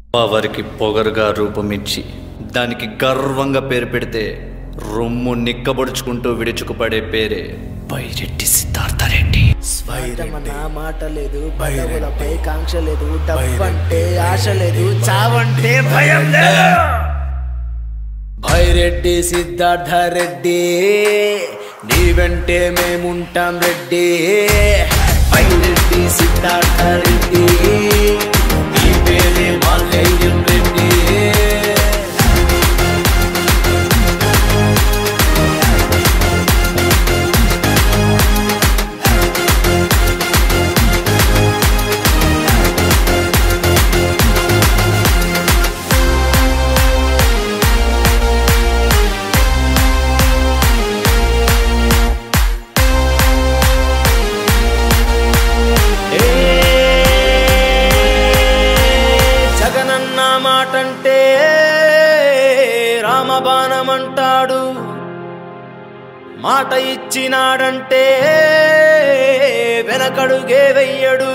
పవర్కి పొగరుగా రూపమిచ్చి దానికి గర్వంగా పేరు పెడితే రొమ్ము నిక్కబొడుచుకుంటూ విడుచుకుపడే పేరే బైరెడ్డి సిద్ధార్థరెడ్డి మన మాట లేదు పదవులపై కాంక్ష లేదు డబ్బంటే ఆశ లేదు చావంటే భయం లేదు భైరెడ్డి సిద్ధార్థ రెడ్డి నీ వెంటే మేముంటాం రెడ్డి భైరెడ్డి సిద్ధార్థ రెడ్డి నీ పేరే మాల్యం రెడ్డి ఏ జగనన్న మాటంటే రామబాణమంటాడు మాట ఇచ్చినాడంటే వెనకడుగే వెయ్యడు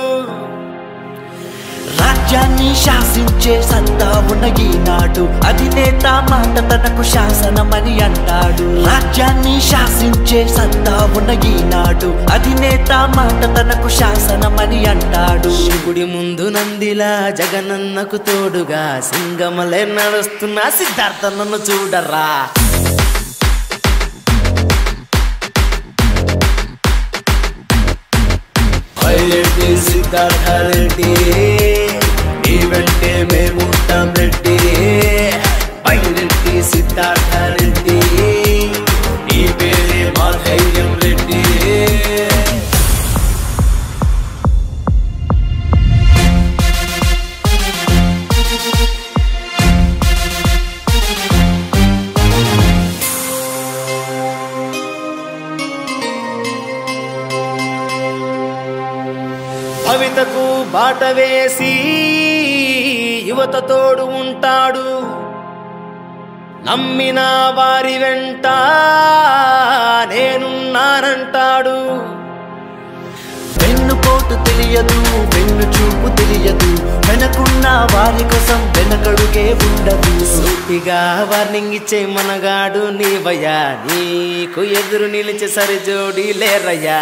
రాజ్యాన్ని శాసించే సత్తా ఉన్న ఈనాడు అధినేత మాట తనకు శాసనమని అంటాడు రాజ్యాన్ని శాసించే సత్తా ఉన్న ఈనాడు అధినేత మాట తనకు శాసనమని అంటాడు గుడి ముందు నందిలా జగనన్నకు తోడుగా సింగమలే నడుస్తున్న సిద్ధార్థనను చూడరా రెడ్డి సిద్ధార్థ రెడ్డి నీ వెంటే మేముంటాం రెడ్డి రెడ్డి సిద్ధార్థ రెడ్డి నీ పేరే మా ధైర్యం రెడ్డి భవితకు బాట వేసి యువత తోడు ఉంటాడు నమ్మిన వారి వెంట నేనున్నానంటాడు వెన్నుపోటు తెలియదు వెన్ను చూపు తెలియదు వెనకున్న వారి కోసం వెనకడుగే ఉండదు సూటిగా వార్నింగ్ ఇచ్చే మనగాడు నీవయ్యా నీకు ఎదురు నిలిచే సరిజోడి లేరయ్యా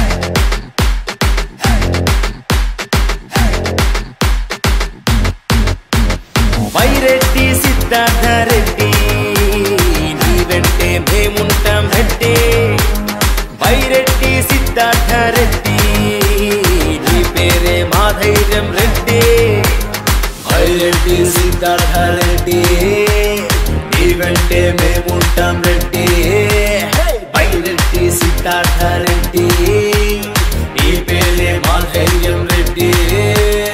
వైరెడ్డి సిద్ధార్థ రెడ్డి నీ వెంటే మేముంటాం రెడ్డి వైరెడ్డి సిద్ధార్థ రెడ్డి నీ పేరే మా ధైర్యం రెడ్డి వైరెడ్డి సిద్ధార్థ రెడ్డి నీ వెంటే మేముంటాం రెడ్డి వైరెడ్డి సిద్ధార్థ రెడ్డి నీ పేరే మా ధైర్యం రెడ్డి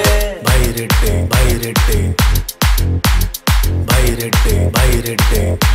బైరెడ్డి బైరెడ్డి బైరెడ్డి బైరెడ్డి